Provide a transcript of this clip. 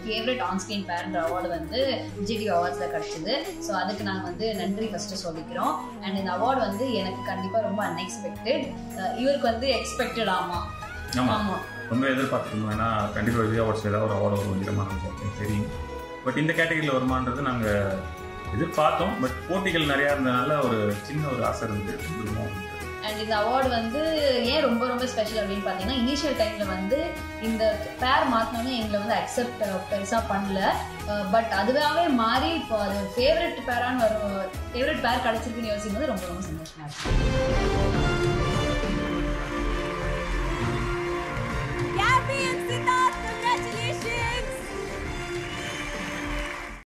Favourite on-screen பேர்ன்ற award வந்து Vijay TV அவார்ட்ஸில் கிடச்சிது so அதுக்கு நாங்கள் வந்து நன்றி ஃபஸ்ட்டு சொல்லிக்கிறோம் அண்ட் இந்த அவார்டு வந்து எனக்கு கண்டிப்பாக ரொம்ப அன்எக்ஸ்பெக்டட் இவருக்கு வந்து எக்ஸ்பெக்டட் ஆமாம் ஆமா ஆமாம் ரொம்ப எதிர்பார்த்துருந்தோம் ஏன்னா கண்டிப்பாக விஜய் அவார்ட்ஸ் ஏதாவது ஒரு அவார்டு வரும் விதமாக நமக்கு தெரியும் பட் இந்த கேட்டகரியில் வருமானது நாங்கள் எதிர்பார்த்தோம் பட் போட்டிகள் நிறையா இருந்தனால ஒரு சின்ன ஒரு ஆசை இருந்தது வந்துருமோ அப்படின்ட்டு. அண்ட் இந்த அவார்டு வந்து ஏன் ரொம்ப ரொம்ப ஸ்பெஷல் அப்படின்னு பார்த்தீங்கன்னா இனிஷியல் டைமில் வந்து இந்த பேர் மாற்றினோன்னே எங்களை வந்து அக்செப்ட் பெருசாக பண்ணல பட் அதுவாகவே மாறி இப்போ அது ஒரு ஃபேவரட் பேரான்னு வரும் ஃபேவரட் பேர் கிடச்சிருக்குன்னு யோசிக்கும் போது ரொம்ப ரொம்ப சந்தோஷமா இருக்கு